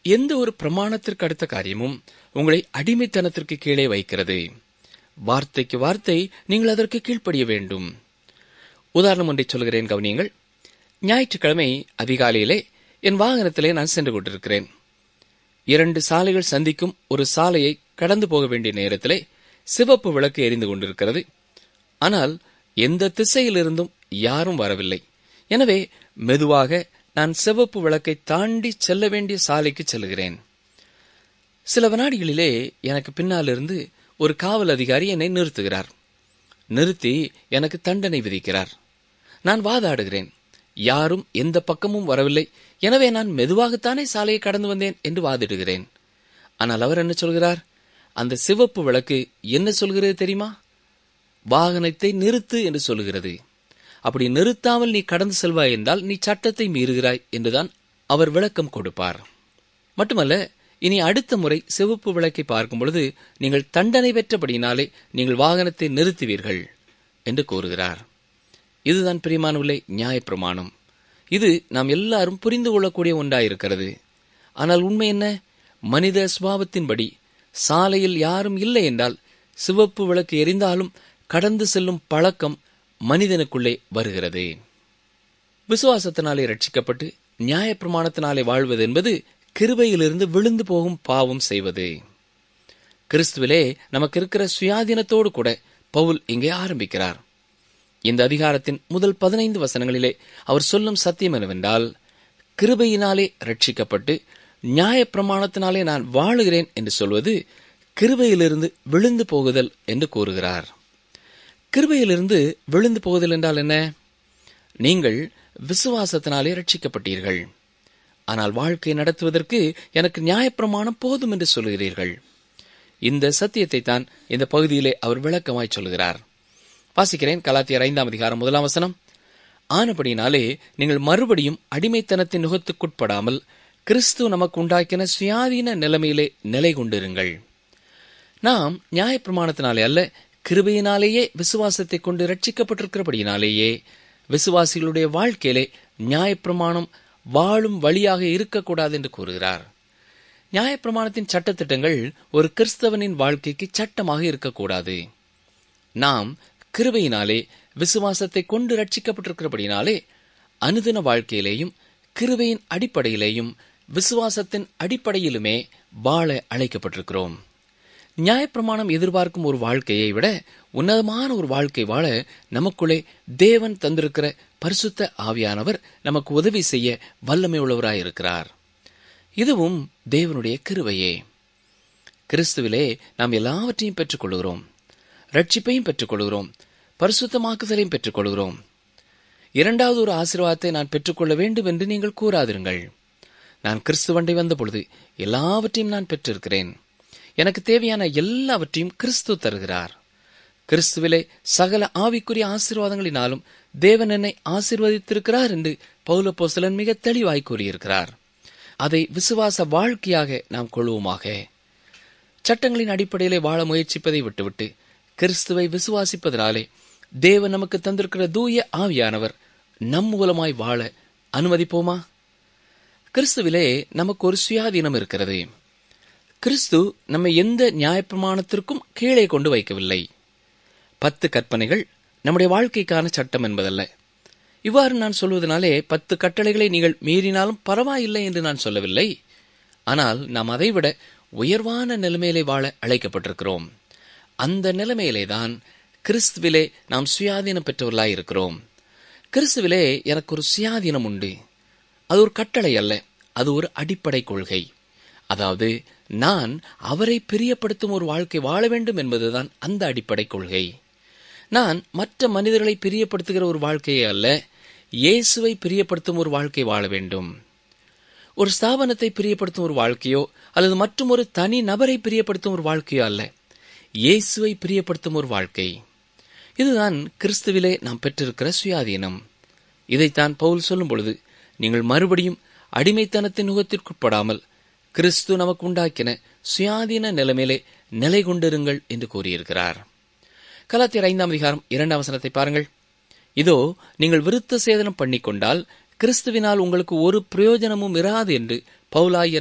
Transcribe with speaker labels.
Speaker 1: எந்த ஒரு பிரமாணத்திற்கு அடுத்த காரியமும் உங்களை அடிமைத்தனத்திற்கு கீழே வைக்கிறது வார்த்தைக்கு வார்த்தை நீங்கள் அதற்கு கீழ்ப்படிய வேண்டும் உதாரணம் ஒன்றை சொல்கிறேன் கவனியங்கள் ஞாயிற்றுக்கிழமை அதிகாலையிலே என் வாகனத்திலே நான் சென்று கொண்டிருக்கிறேன் இரண்டு சாலைகள் சந்திக்கும் ஒரு சாலையை கடந்து போக வேண்டிய நேரத்திலே சிவப்பு விளக்கு எரிந்து கொண்டிருக்கிறது ஆனால் எந்த திசையிலிருந்தும் யாரும் வரவில்லை எனவே மெதுவாக நான் சிவப்பு விளக்கை தாண்டி செல்ல வேண்டிய சாலைக்கு செல்கிறேன் சில வினாடிகளிலே எனக்கு பின்னாலிருந்து ஒரு காவல் அதிகாரி என்னை நிறுத்துகிறார் நிறுத்தி எனக்கு தண்டனை விதிக்கிறார் நான் வாதாடுகிறேன் யாரும் எந்த பக்கமும் வரவில்லை எனவே நான் மெதுவாகத்தானே சாலையை கடந்து வந்தேன் என்று வாதிடுகிறேன் ஆனால் அவர் என்ன சொல்கிறார் அந்த சிவப்பு விளக்கு என்ன சொல்கிறது தெரியுமா வாகனத்தை நிறுத்து என்று சொல்கிறது அப்படி நிறுத்தாமல் நீ கடந்து செல்வாய் என்றால் நீ சட்டத்தை மீறுகிறாய் என்றுதான் அவர் விளக்கம் கொடுப்பார் மட்டுமல்ல இனி அடுத்த முறை சிவப்பு விளக்கை பார்க்கும் பொழுது நீங்கள் தண்டனை பெற்றபடியினாலே நீங்கள் வாகனத்தை நிறுத்துவீர்கள் என்று கூறுகிறார் இதுதான் பிரியமானவில்லை நியாயப்பிரமாணம் இது நாம் எல்லாரும் புரிந்து கொள்ளக்கூடிய ஒன்றாயிருக்கிறது ஆனால் உண்மை என்ன மனித சுபாவத்தின்படி சாலையில் யாரும் இல்லை என்றால் சிவப்பு விளக்கு எரிந்தாலும் கடந்து செல்லும் பழக்கம் மனிதனுக்குள்ளே வருகிறது விசுவாசத்தினாலே ரட்சிக்கப்பட்டு நியாயப்பிரமாணத்தினாலே வாழ்வது என்பது கிருபையிலிருந்து விழுந்து போகும் பாவம் செய்வது கிறிஸ்துவிலே நமக்கு இருக்கிற சுயாதீனத்தோடு கூட பவுல் இங்கே ஆரம்பிக்கிறார் இந்த அதிகாரத்தின் முதல் பதினைந்து வசனங்களிலே அவர் சொல்லும் சத்தியம் என்னவென்றால் கிருபையினாலே ரட்சிக்கப்பட்டு நியாயப்பிரமாணத்தினாலே நான் வாழுகிறேன் என்று சொல்வது கிருபையிலிருந்து விழுந்து போகுதல் என்று கூறுகிறார் கிருபையிலிருந்து விழுந்து போகுதல் என்றால் என்ன நீங்கள் விசுவாசத்தினாலே ரட்சிக்கப்பட்டீர்கள் ஆனால் வாழ்க்கை நடத்துவதற்கு எனக்கு நியாயப்பிரமாணம் போதும் என்று சொல்கிறீர்கள் இந்த சத்தியத்தை தான் இந்த பகுதியிலே அவர் விளக்கமாய் சொல்கிறார் வாசிக்கிறேன் கலாத்தியர் ஐந்தாம் அதிகாரம் முதலாம் வசனம் ஆனபடினாலே நீங்கள் மறுபடியும் அடிமைத்தனத்தின் நுகத்துக்குட்படாமல் கிறிஸ்து நமக்கு உண்டாக்கின சுயாதீன நிலைமையிலே நிலை கொண்டிருங்கள் நாம் நியாயப்பிரமாணத்தினாலே அல்ல கிருபையினாலேயே விசுவாசத்தை கொண்டு ரட்சிக்கப்பட்டிருக்கிறபடியினாலேயே விசுவாசிகளுடைய வாழ்க்கையிலே நியாயப்பிரமாணம் வாழும் வழியாக இருக்கக்கூடாது என்று கூறுகிறார் நியாயப்பிரமாணத்தின் சட்டத்திட்டங்கள் ஒரு கிறிஸ்தவனின் வாழ்க்கைக்கு சட்டமாக இருக்கக்கூடாது நாம் கிருபையினாலே விசுவாசத்தை கொண்டு ரட்சிக்கப்பட்டிருக்கிறபடினாலே அனுதின வாழ்க்கையிலேயும் கிருபையின் அடிப்படையிலேயும் விசுவாசத்தின் அடிப்படையிலுமே வாழ அழைக்கப்பட்டிருக்கிறோம் நியாயப்பிரமாணம் எதிர்பார்க்கும் ஒரு வாழ்க்கையை விட உன்னதமான ஒரு வாழ்க்கை வாழ நமக்குள்ளே தேவன் தந்திருக்கிற பரிசுத்த ஆவியானவர் நமக்கு உதவி செய்ய வல்லமை உள்ளவராயிருக்கிறார் இதுவும் தேவனுடைய கிருவையே கிறிஸ்துவிலே நாம் எல்லாவற்றையும் பெற்றுக்கொள்கிறோம் ரட்சிப்பையும் பெற்றுக்கொள்கிறோம் பரிசுத்தமாக்குதலையும் பெற்றுக்கொள்கிறோம் இரண்டாவது ஒரு ஆசீர்வாதத்தை நான் பெற்றுக்கொள்ள வேண்டும் என்று நீங்கள் கூறாதிருங்கள் நான் கிறிஸ்துவண்டை வந்த பொழுது எல்லாவற்றையும் நான் பெற்றிருக்கிறேன் எனக்கு தேவையான எல்லாவற்றையும் கிறிஸ்து தருகிறார் கிறிஸ்துவிலே சகல ஆவிக்குரிய ஆசீர்வாதங்களினாலும் தேவன் என்னை ஆசீர்வதித்திருக்கிறார் என்று பௌலப்போசலன் மிக தெளிவாய் கூறியிருக்கிறார் அதை விசுவாச வாழ்க்கையாக நாம் கொள்வோமாக சட்டங்களின் அடிப்படையிலே வாழ முயற்சிப்பதை விட்டுவிட்டு கிறிஸ்துவை விசுவாசிப்பதனாலே தேவன் நமக்கு தந்திருக்கிற தூய ஆவியானவர் நம் மூலமாய் வாழ அனுமதிப்போமா கிறிஸ்துவிலே நமக்கு ஒரு சுயாதீனம் இருக்கிறது கிறிஸ்து நம்மை எந்த நியாயப்பிரமாணத்திற்கும் கீழே கொண்டு வைக்கவில்லை பத்து கற்பனைகள் நம்முடைய வாழ்க்கைக்கான சட்டம் என்பதல்ல இவ்வாறு நான் சொல்வதனாலே பத்து கட்டளைகளை நீங்கள் மீறினாலும் பரவாயில்லை என்று நான் சொல்லவில்லை ஆனால் நாம் அதைவிட உயர்வான நிலைமையிலே வாழ அழைக்கப்பட்டிருக்கிறோம் அந்த நிலைமையிலே தான் கிறிஸ்துவிலே நாம் சுயாதீனம் பெற்றவர்களாய் இருக்கிறோம் கிறிஸ்துவிலே எனக்கு ஒரு சுயாதீனம் உண்டு அது ஒரு கட்டளை அல்ல அது ஒரு அடிப்படை கொள்கை அதாவது நான் அவரை பிரியப்படுத்தும் ஒரு வாழ்க்கை வாழ வேண்டும் என்பதுதான் அந்த அடிப்படை கொள்கை நான் மற்ற மனிதர்களை பிரியப்படுத்துகிற ஒரு வாழ்க்கையே அல்ல இயேசுவை பிரியப்படுத்தும் ஒரு வாழ்க்கை வாழ வேண்டும் ஒரு ஸ்தாபனத்தை பிரியப்படுத்தும் ஒரு வாழ்க்கையோ அல்லது மற்றும் ஒரு தனி நபரை பிரியப்படுத்தும் ஒரு வாழ்க்கையோ அல்ல இயேசுவை பிரியப்படுத்தும் ஒரு வாழ்க்கை இதுதான் கிறிஸ்துவிலே நாம் பெற்றிருக்கிற சுயாதீனம் இதைத்தான் பவுல் சொல்லும் பொழுது நீங்கள் மறுபடியும் அடிமைத்தனத்தின் நுகத்திற்குட்படாமல் கிறிஸ்து நமக்கு உண்டாக்கின சுயாதீன நிலைமையிலே நிலை கொண்டிருங்கள் என்று கூறியிருக்கிறார் கலாத்தியர் ஐந்தாம் அதிகாரம் இரண்டாம் வசனத்தை பாருங்கள் இதோ நீங்கள் விருத்த சேதனம் பண்ணிக்கொண்டால் கிறிஸ்துவினால் உங்களுக்கு ஒரு பிரயோஜனமும் இராது என்று பவுலாய்